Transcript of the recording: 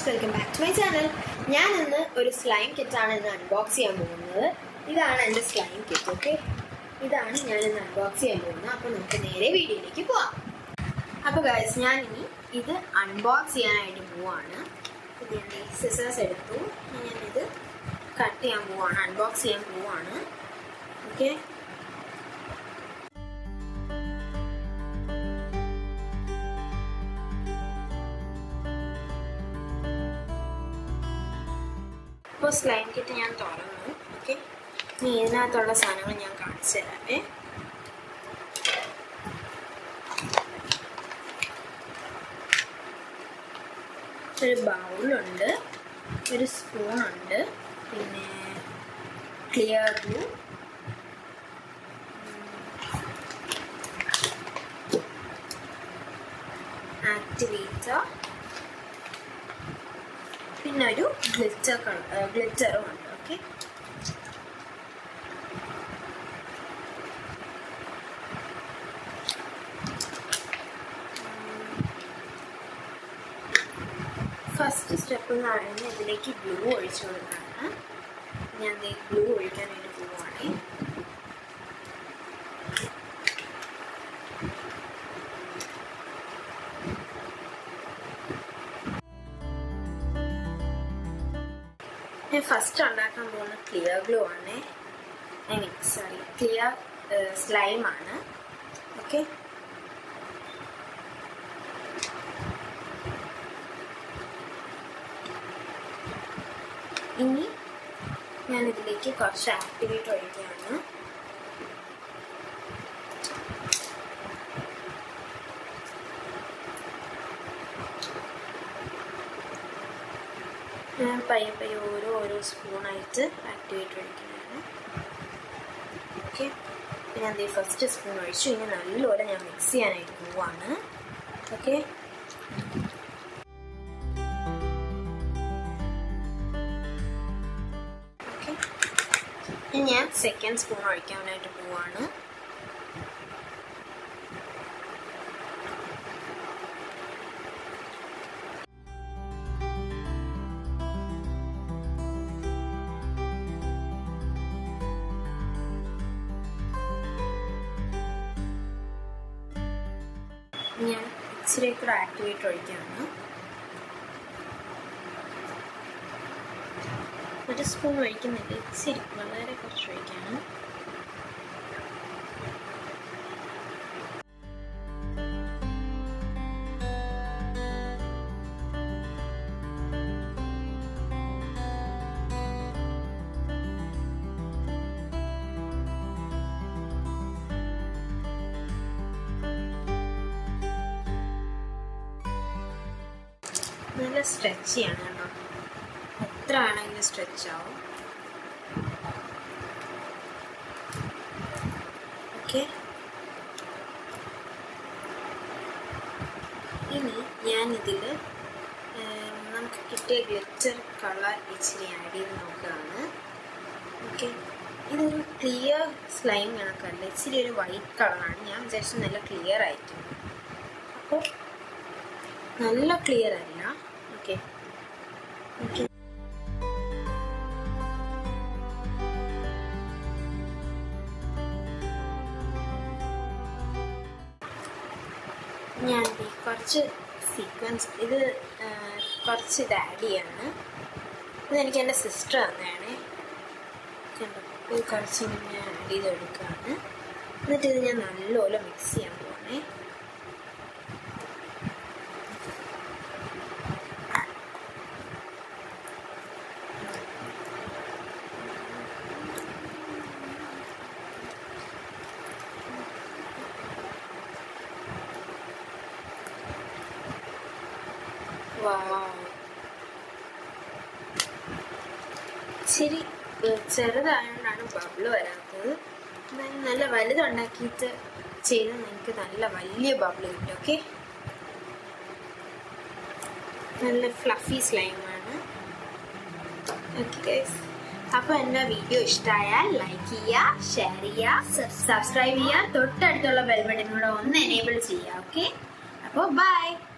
welcome back to my channel ഞാൻ ഇന്ന് ഒരു സ്ലൈം കിറ്റാണ് ഇന്ന് അൺബോക്സ് ചെയ്യാൻ പോകുന്നത് ഇതാണ് എൻ്റെ സ്ലൈം കിറ്റ് ഓക്കെ ഇതാണ് ഞാൻ ഇന്ന് അൺബോക്സ് ചെയ്യാൻ പോകുന്നത് അപ്പോൾ നമുക്ക് നേരെ വീഡിയോയിലേക്ക് പോവാം അപ്പോൾ ഗൈസ് ഞാൻ ഇനി ഇത് അൺബോക്സ് ചെയ്യാനായിട്ട് പോവാണ് ഇത് ഞാൻ സിസേഴ്സ് എടുത്തു ഞാനിത് കട്ട് ചെയ്യാൻ പോവാണ് അൺബോക്സ് ചെയ്യാൻ പോവാണ് ഓക്കെ ഇപ്പോൾ സ്ലൈം കിറ്റ് ഞാൻ തുറന്നു ഓക്കെ ഇനി ഇതിനകത്തുള്ള സാധനങ്ങൾ ഞാൻ കാണിച്ചു തരാമേ ഒരു ബൗളുണ്ട് ഒരു സ്പൂണുണ്ട് പിന്നെ ക്ലിയർ ബ്ലൂ ആക്ടിവേറ്റർ പിന്നെ ഒരു ഗ്ലിറ്റർ ഗ്ലിറ്ററും ഉണ്ട് ഓക്കെ ഫസ്റ്റ് സ്റ്റെപ്പ് എന്ന് പറയുന്നത് ഇതിലേക്ക് ഗ്ലൂ ഒഴിച്ചു കൊടുക്കാണ് ഞാൻ ഗ്ലൂ ഒഴിക്കാൻ വേണ്ടി പോവുകയാണേ ഞാൻ ഫസ്റ്റ് ഉണ്ടാക്കാൻ പോകുന്ന ക്ലിയർ ഗ്ലൂ ആണ് I mean sorry clear slime ആണ് ഓക്കെ ഇനി ഞാൻ ഇതിലേക്ക് കുറച്ച് ആക്ടിവേറ്റ് ഒഴിക്കുകയാണ് ഞാൻ പയ്യെ പയ്യെ ഓരോ ഓരോ സ്പൂണായിട്ട് ആക്ടിവേറ്റ് ഒഴിക്കുന്നതാണ് ഓക്കെ ഞാൻ അതേ ഫസ്റ്റ് സ്പൂൺ ഒഴിച്ചു ഇനി നല്ലപോലെ ഞാൻ മിക്സ് ചെയ്യാനായിട്ട് പോവാണ് ഓക്കെ ഓക്കെ ഇനി ഞാൻ സെക്കൻഡ് സ്പൂൺ ഒഴിക്കാനായിട്ട് പോവാണ് ഞാൻ ഇച്ചിരി കൂടെ ആക്ടിവേറ്റ് ഒഴിക്കുകയാണ് ഒരു സ്പൂൺ ഒഴിക്കുന്നില്ല ഇച്ചിരി വളരെ കുറച്ച് ഒഴിക്കാണ് നല്ല സ്ട്രെച്ച് ചെയ്യണം കേട്ടോ എത്ര വേണമെങ്കിലും സ്ട്രെച്ച് ആവും ഓക്കെ ഇനി ഞാനിതിൽ നമുക്ക് കിട്ടിയ ഗ്ലിറ്റർ കളർ ഇച്ചിരി ആഡ് ചെയ്ത് നോക്കുകയാണ് ഓക്കെ ഇതൊരു ക്ലിയർ സ്ലൈം കണക്കല്ല ഇച്ചിരി ഒരു വൈറ്റ് കളറാണ് ഞാൻ വിചാരിച്ചു നല്ല ക്ലിയർ ആയിരിക്കും അപ്പോൾ നല്ല ക്ലിയർ അല്ല ഓക്കെ ഓക്കെ ഞാൻ കുറച്ച് സീക്വൻസ് ഇത് കുറച്ച് ഇത് ആഡ് ചെയ്യാണ് ഇതെനിക്ക് എൻ്റെ സിസ്റ്റർ തന്നെയാണ് കണ്ടോ ഇത് കുറച്ച് ഞാൻ ആഡ് ചെയ്ത് എടുക്കുകയാണ് എന്നിട്ട് ഇത് ഞാൻ നല്ലപോലെ മിക്സ് ചെയ്യാൻ പോവാണേ ഇച്ചിരി ചെറുതായതുകൊണ്ടാണ് ബബിള് വരാത്തത് നല്ല വലുതുണ്ടാക്കിയിട്ട് ചെയ്താൽ നിങ്ങൾക്ക് നല്ല വലിയ ബബിള് കിട്ടും ഓക്കെ നല്ല ഫ്ലഫി സ്ലൈമാണ് ഓക്കെ ഗൈസ് അപ്പോൾ എൻ്റെ വീഡിയോ ഇഷ്ടമായാൽ ലൈക്ക് ചെയ്യുക ഷെയർ ചെയ്യുക സബ്സ്ക്രൈബ് ചെയ്യുക തൊട്ടടുത്തുള്ള ബെൽ ബട്ടൺ കൂടെ ഒന്ന് എനേബിൾ ചെയ്യുക ഓക്കെ അപ്പോൾ ബൈ